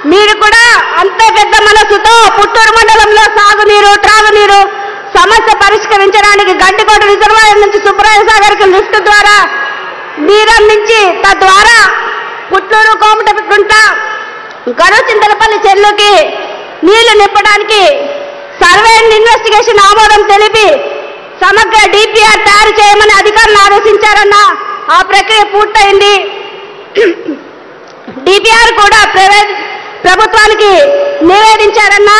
మీరు కూడా అంతే పెద్ద మనసుతో పుత్తూరు మండలంలో సాగునీరు త్రాగునీరు సమస్య పరిష్కరించడానికి గంటికోట రిజర్వాయర్ నుంచి సుబ్రాయ సాగర్కి లిఫ్ట్ ద్వారా నీరు అందించి తద్వారా పుత్తూరు కోమటకుంట గరువు చింతలపల్లి చెల్లుకి నీళ్లు నింపడానికి సర్వే అండ్ ఇన్వెస్టిగేషన్ ఆమోదం తెలిపి సమగ్ర డిపిఆర్ తయారు చేయమని అధికారులు ఆదేశించారన్న ఆ ప్రక్రియ పూర్తయింది డిపిఆర్ కూడా ప్రైవేట్ ప్రభుత్వానికి నివేదించారన్నా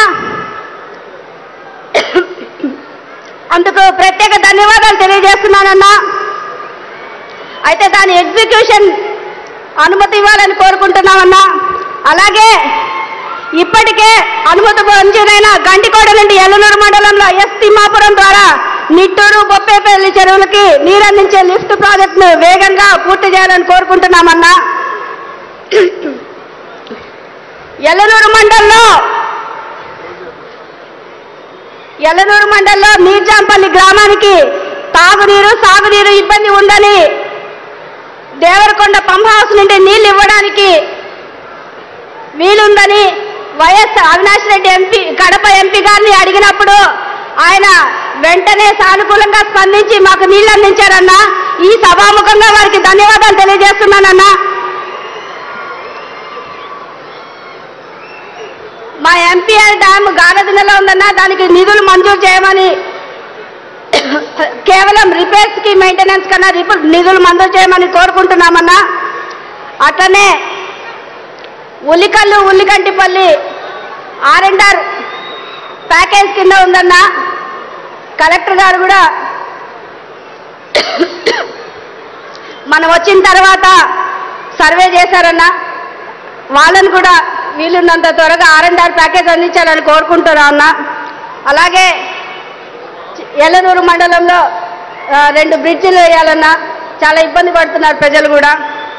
అందుకు ప్రత్యేక ధన్యవాదాలు తెలియజేస్తున్నానన్నా అయితే దాని ఎగ్జిక్యూషన్ అనుమతి ఇవ్వాలని కోరుకుంటున్నామన్నా అలాగే ఇప్పటికే అనుమతి మంజూరైన గంటికోట నుండి ఎల్లనూరు మండలంలో ఎస్ తిమ్మాపురం ద్వారా నిట్టూరు బొప్పేపల్లి చెరువులకి నీరందించే లిఫ్ట్ ప్రాజెక్టును వేగంగా పూర్తి చేయాలని కోరుకుంటున్నామన్నా ఎల్లనూరు మండలంలో ఎల్లనూరు మండలంలో నీర్జాంపల్లి గ్రామానికి తాగునీరు సాగునీరు ఇబ్బంది ఉందని దేవరకొండ పంప్ హౌస్ నుండి నీళ్లు ఇవ్వడానికి వీలుందని వైఎస్ అవినాష్ రెడ్డి ఎంపీ కడప ఎంపీ గారిని అడిగినప్పుడు ఆయన వెంటనే సానుకూలంగా స్పందించి మాకు నీళ్లు అందించారన్నా ఈ సభాముఖంగా వారికి ధన్యవాదాలు తెలియజేస్తున్నానన్నా మా ఎంపీఆర్ డ్యామ్ గానదినలో ఉందన్నా దానికి నిధులు మంజూరు చేయమని కేవలం రిపేర్స్ కి మెయింటెనెన్స్ కన్నా రిప- నిధులు మంజూరు చేయమని కోరుకుంటున్నామన్నా అట్లనే Ullikallu Ullikantipalli R and R package కింద ఉందన్నా కలెక్టర్ గారు కూడా మనం వచ్చిన తర్వాత సర్వే చేశారన్నా వాళ్ళని కూడా వీలున్నంత త్వరగా ఆర్ అండ్ ఆర్ ప్యాకేజ్ అందించాలని కోరుకుంటున్నా అన్న అలాగే చి- ఎల్లనూరు మండలంలో ఆ, రెండు బ్రిడ్జిలు వేయాలన్నా చాలా ఇబ్బంది పడుతున్నారు ప్రజలు కూడా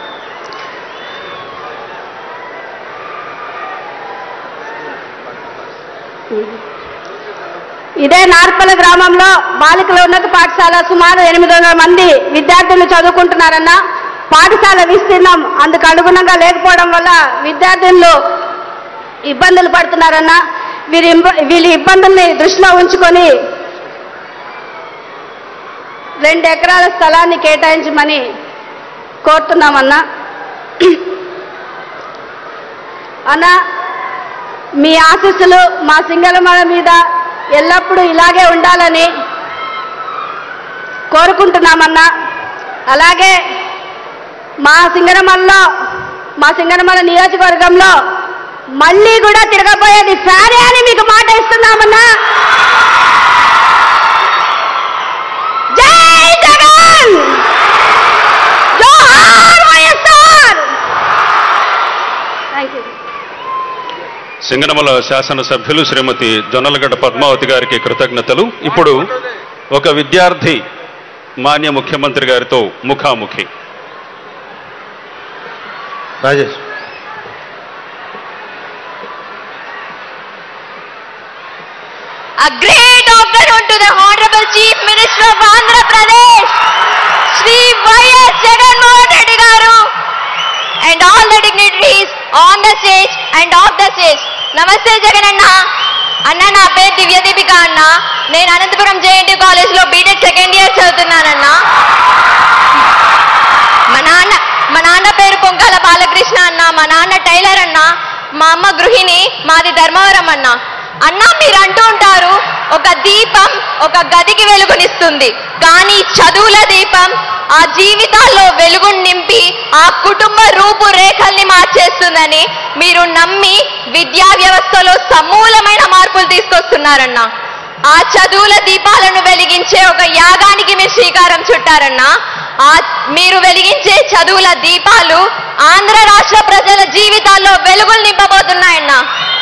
ఇదే నార్పల గ్రామంలో బాలికల ఉన్నత పాఠశాల సుమారు ఎనిమిది వందల మంది విద్యార్థులు చదువుకుంటున్నారన్న పాఠశాల విస్తీర్ణం అందుకు అనుగుణంగా లేకపోవడం వల్ల విద్యార్థులు ఇబ్బందులు పడుతున్నారన్న వీరి ఇబ్బ- వీరి ఇబ్బందుల్ని దృష్టిలో ఉంచుకొని రెండు ఎకరాల స్థలాన్ని కేటాయించమని కోరుతున్నామన్నా అన్న మీ ఆశీస్సులు మా సింగళమల మీద ఎల్లప్పుడూ ఇలాగే ఉండాలని కోరుకుంటున్నామన్నా అలాగే మా సింగనమల్లో మా సింగనమల నియోజకవర్గంలో మళ్ళీ కూడా తిరగబోయేది ఫ్యానే అని మీకు మాట ఇస్తున్నామన్నా జై జగన్ జోహార్ వైఎస్ఆర్ థ్యాంక్ యూ సింగనమల శాసనసభ్యులు శ్రీమతి జొన్నలగడ్డ పద్మావతి గారికి కృతజ్ఞతలు ఇప్పుడు ఒక విద్యార్థి మాన్య ముఖ్యమంత్రి గారితో ముఖాముఖి Rajesh A great afternoon to the Honorable Chief Minister of Andhra Pradesh, Sri Y.S. Jagan Mohan Reddy Garu, and all the dignitaries on the stage and off the stage. నమస్తే జగన్ అన్న అన్న నా పేరు దివ్య దీపిక అన్న నేను అనంతపురం జేఎన్టీ కాలేజ్ లో బీటెక్ సెకండ్ ఇయర్ చదువుతున్నానన్న మా నాన్న మా నాన్న పేరు పొంకాల బాలకృష్ణ అన్న మా నాన్న టైలర్ అన్న మా అమ్మ గృహిణి మాది ధర్మవరం అన్న అన్న మీరు అంటూ ఉంటారు ఒక దీపం ఒక గదికి వెలుగునిస్తుంది కానీ చదువుల దీపం ఆ జీవితాల్లో వెలుగుని నింపి ఆ కుటుంబ రూపురేఖల్ని మార్చేస్తుందని మీరు నమ్మి విద్యా వ్యవస్థలో సమూలమైన మార్పులు తీసుకొస్తున్నారన్న ఆ చదువుల దీపాలను వెలిగించే ఒక యాగానికి మీరు శ్రీకారం చుట్టారన్నా ఆ మీరు వెలిగించే చదువుల దీపాలు ఆంధ్ర రాష్ట్ర ప్రజల జీవితాల్లో వెలుగులు నింపబోతున్నాయన్నా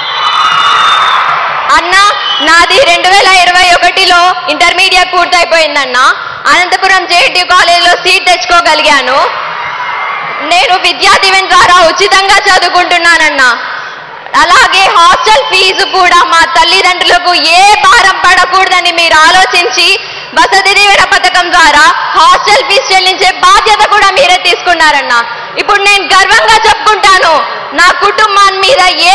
అన్న నాది రెండు వేల ఇరవై ఒకటిలో ఇంటర్మీడియట్ పూర్తయిపోయిందన్నా అనంతపురం జేఎన్టీ కాలేజీలో సీట్ తెచ్చుకోగలిగాను నేను విద్యా దీవెన ద్వారా ఉచితంగా చదువుకుంటున్నానన్నా అలాగే హాస్టల్ ఫీజు కూడా మా తల్లిదండ్రులకు ఏ భారం పడకూడదని మీరు ఆలోచించి వసతి దీవెన పథకం ద్వారా హాస్టల్ ఫీజు చెల్లించే బాధ్యత కూడా మీరే తీసుకున్నారన్న ఇప్పుడు నేను గర్వంగా చెప్పుకుంటాను నా కుటుంబాన్ని మీద ఏ